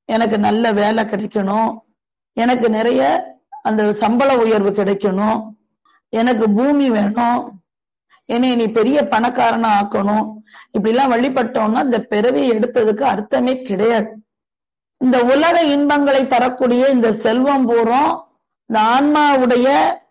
எனக்கு நல்ல வேலை கிடைக்கணும் எனக்கு நிறைய அந்த சம்பள உயர்வு கிடைக்கணும் எனக்கு பூமி வேணும் என்னை நீ பெரிய பணக்காரனா ஆக்கணும் இப்படி எல்லாம் வழிபட்டோம்னா இந்த பிறவி எடுத்ததுக்கு அர்த்தமே கிடையாது இந்த உலக இன்பங்களை தரக்கூடிய இந்த செல்வம் பூரம் இந்த ஆன்மாவுடைய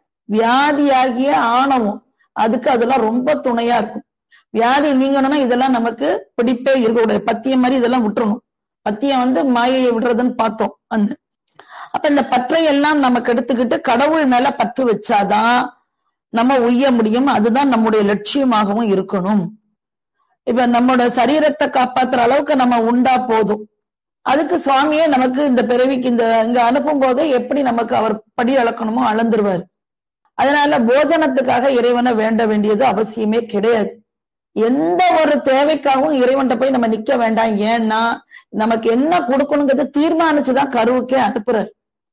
வியாதியாகிய ஆணவம் அதுக்கு அதெல்லாம் ரொம்ப துணையா இருக்கும் வியாதி நீங்கணும்னா இதெல்லாம் நமக்கு பிடிப்பே இருக்கக்கூடாது பத்தியம் மாதிரி இதெல்லாம் விட்டுறணும் பத்தியம் வந்து மாயையை விடுறதுன்னு பார்த்தோம் அந்த அப்ப இந்த பற்றை எல்லாம் நமக்கு எடுத்துக்கிட்டு கடவுள் மேல பற்று வச்சாதான் நம்ம உய்ய முடியும் அதுதான் நம்முடைய லட்சியமாகவும் இருக்கணும் இப்ப நம்மளோட சரீரத்தை காப்பாத்துற அளவுக்கு நம்ம உண்டா போதும் அதுக்கு சுவாமியே நமக்கு இந்த பிறவிக்கு இந்த இங்க அனுப்பும் போது எப்படி நமக்கு அவர் படி அளக்கணுமோ அளந்துருவாரு அதனால போஜனத்துக்காக இறைவனை வேண்ட வேண்டியது அவசியமே கிடையாது எந்த ஒரு தேவைக்காகவும் இறைவன்கிட்ட போய் நம்ம நிக்க வேண்டாம் ஏன்னா நமக்கு என்ன கொடுக்கணுங்கிறது தீர்மானிச்சுதான் கருவுக்கே அனுப்புறாரு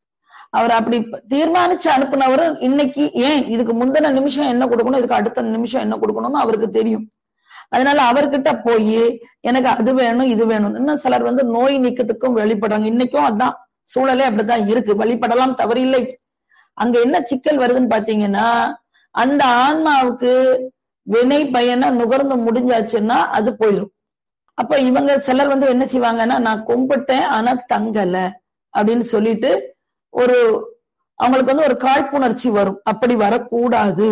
அவர் அப்படி தீர்மானிச்சு அனுப்புனவர் இன்னைக்கு ஏன் இதுக்கு முந்தின நிமிஷம் என்ன கொடுக்கணும் இதுக்கு அடுத்த நிமிஷம் என்ன கொடுக்கணும்னு அவருக்கு தெரியும் அதனால அவர்கிட்ட போய் எனக்கு அது வேணும் இது வேணும் இன்னும் சிலர் வந்து நோய் நீக்கத்துக்கும் வெளிப்படுறாங்க இன்னைக்கும் அதான் சூழலே அப்படித்தான் இருக்கு வழிபடலாம் தவறில்லை அங்க என்ன சிக்கல் வருதுன்னு பாத்தீங்கன்னா அந்த ஆன்மாவுக்கு வினை பயனை நுகர்ந்து முடிஞ்சாச்சுன்னா அது போயிடும் அப்ப இவங்க சிலர் வந்து என்ன செய்வாங்கன்னா நான் கும்பிட்டேன் ஆனா தங்கல அப்படின்னு சொல்லிட்டு ஒரு அவங்களுக்கு வந்து ஒரு காழ்ப்புணர்ச்சி வரும் அப்படி வரக்கூடாது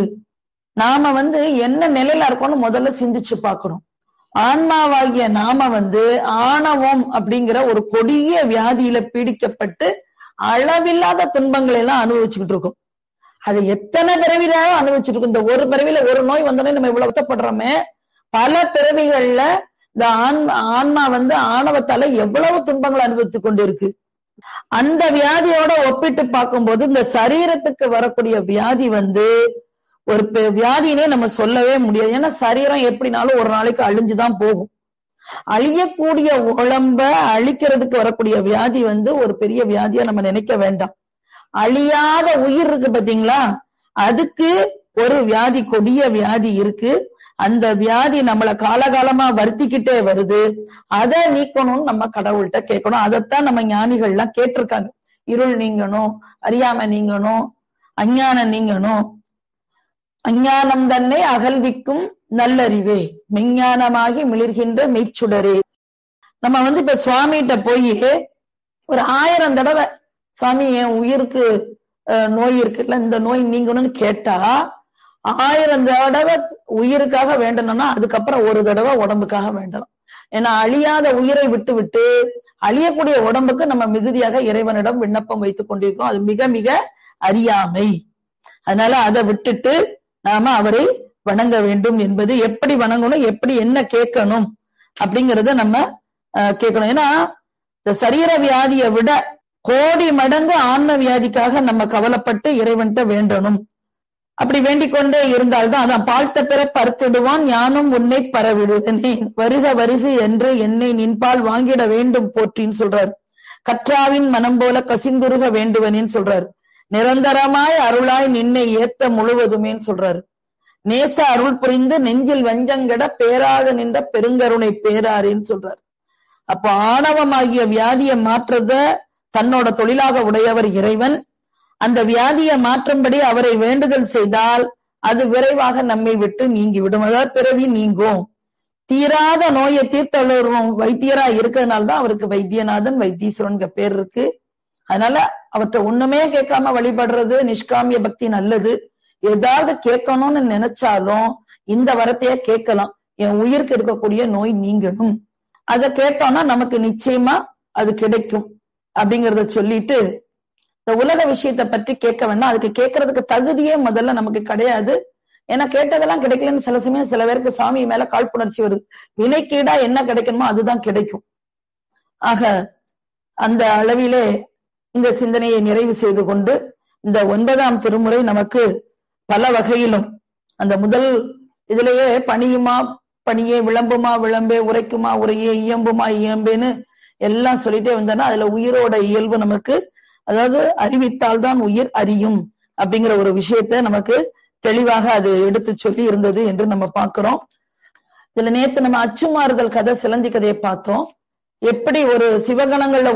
நாம வந்து என்ன நிலையில இருக்கோம்னு முதல்ல சிந்திச்சு பார்க்கணும் ஆன்மாவாகிய நாம வந்து ஆணவம் அப்படிங்கிற ஒரு கொடிய வியாதியில பீடிக்கப்பட்டு அளவில்லாத துன்பங்களை எல்லாம் அனுபவிச்சுக்கிட்டு இருக்கோம் அது எத்தனை பிறவிலாலும் அனுபவிச்சுட்டு இருக்கோம் இந்த ஒரு பிறவில ஒரு நோய் வந்தோடனே நம்ம இவ்வளவு வருத்தப்படுறோமே பல பிறவிகள்ல இந்த ஆன்மா ஆன்மா வந்து ஆணவத்தால எவ்வளவு துன்பங்களை அனுபவித்துக் கொண்டு இருக்கு அந்த வியாதியோட ஒப்பிட்டு பார்க்கும்போது இந்த சரீரத்துக்கு வரக்கூடிய வியாதி வந்து ஒரு வியாதினே நம்ம சொல்லவே முடியாது ஏன்னா சரீரம் எப்படினாலும் ஒரு நாளைக்கு அழிஞ்சுதான் போகும் அழியக்கூடிய உடம்ப அழிக்கிறதுக்கு வரக்கூடிய வியாதி வந்து ஒரு பெரிய வியாதியா நம்ம நினைக்க வேண்டாம் அழியாத உயிர் இருக்கு பாத்தீங்களா அதுக்கு ஒரு வியாதி கொடிய வியாதி இருக்கு அந்த வியாதி நம்மள காலகாலமா வருத்திக்கிட்டே வருது அதை நீக்கணும்னு நம்ம கடவுள்கிட்ட கேட்கணும் அதைத்தான் நம்ம ஞானிகள் எல்லாம் கேட்டிருக்காங்க இருள் நீங்கணும் அறியாம நீங்கணும் அஞ்ஞானம் நீங்கணும் அஞ்ஞானம் தன்னை அகல்விக்கும் நல்லறிவே மெஞ்ஞானமாகி மிளிர்கின்ற மெய்ச்சுடரே நம்ம வந்து இப்ப சுவாமிகிட்ட போய் ஒரு ஆயிரம் தடவை சுவாமி என் உயிருக்கு நோய் இருக்குல்ல இந்த நோய் நீங்கணும்னு கேட்டா ஆயிரம் தடவை உயிருக்காக வேண்டணும்னா அதுக்கப்புறம் ஒரு தடவை உடம்புக்காக வேண்டணும் ஏன்னா அழியாத உயிரை விட்டு விட்டு அழியக்கூடிய உடம்புக்கு நம்ம மிகுதியாக இறைவனிடம் விண்ணப்பம் வைத்துக் கொண்டிருக்கோம் அது மிக மிக அறியாமை அதனால அதை விட்டுட்டு நாம அவரை வணங்க வேண்டும் என்பது எப்படி வணங்கணும் எப்படி என்ன கேட்கணும் அப்படிங்கறத நம்ம கேட்கணும் ஏன்னா இந்த சரீர வியாதியை விட கோடி மடங்கு ஆன்ம வியாதிக்காக நம்ம கவலைப்பட்டு இறைவன்கிட்ட வேண்டணும் அப்படி வேண்டிக் கொண்டே இருந்தால்தான் அதான் பாழ்த்த பெற பருத்திடுவான் ஞானம் உன்னை பரவிடுவனே வருக வருகு என்று என்னை நின்பால் வாங்கிட வேண்டும் போற்றின்னு சொல்றாரு கற்றாவின் மனம் போல கசிந்துருக வேண்டுவனேன்னு சொல்றாரு நிரந்தரமாய் அருளாய் நின்னை ஏத்த முழுவதுமேன்னு சொல்றாரு நேச அருள் புரிந்து நெஞ்சில் வஞ்சங்கட பேராக நின்ற பெருங்கருணை பேராரின்னு சொல்றாரு அப்போ ஆணவமாகிய வியாதியை மாற்றத தன்னோட தொழிலாக உடையவர் இறைவன் அந்த வியாதியை மாற்றும்படி அவரை வேண்டுதல் செய்தால் அது விரைவாக நம்மை விட்டு நீங்கி விடும் அதாவது பிறவி நீங்கும் தீராத நோயை தீர்த்தவரும் வைத்தியரா இருக்கிறதுனால தான் அவருக்கு வைத்தியநாதன் வைத்தீஸ்வரன் பேர் இருக்கு அதனால அவர்கிட்ட ஒண்ணுமே கேட்காம வழிபடுறது நிஷ்காமிய பக்தி நல்லது ஏதாவது கேட்கணும்னு நினைச்சாலும் இந்த வரத்தைய கேட்கலாம் என் உயிருக்கு இருக்கக்கூடிய நோய் நீங்கணும் அதை கேட்டோம்னா நமக்கு நிச்சயமா அது கிடைக்கும் அப்படிங்கறத சொல்லிட்டு இந்த உலக விஷயத்த பற்றி கேட்க வேண்டாம் அதுக்கு கேட்கறதுக்கு தகுதியே முதல்ல நமக்கு கிடையாது ஏன்னா கேட்டதெல்லாம் கிடைக்கலன்னு சில சமயம் சில பேருக்கு சாமி மேல காழ்ப்புணர்ச்சி வருது வினைக்கீடா என்ன கிடைக்கணுமோ அதுதான் கிடைக்கும் ஆக அந்த அளவிலே இந்த சிந்தனையை நிறைவு செய்து கொண்டு இந்த ஒன்பதாம் திருமுறை நமக்கு பல வகையிலும் அந்த முதல் இதுலயே பணியுமா பணியே விளம்புமா விளம்பே உரைக்குமா உரையே இயம்புமா இயம்பேன்னு எல்லாம் சொல்லிட்டே வந்தோம்னா அதுல உயிரோட இயல்பு நமக்கு அதாவது அறிவித்தால் தான் உயிர் அறியும் அப்படிங்கிற ஒரு விஷயத்த நமக்கு தெளிவாக அது எடுத்து சொல்லி இருந்தது என்று நம்ம பார்க்கிறோம் இதுல நேத்து நம்ம அச்சுமாறுதல் கதை சிலந்தி கதையை பார்த்தோம் எப்படி ஒரு சிவகணங்கள்ல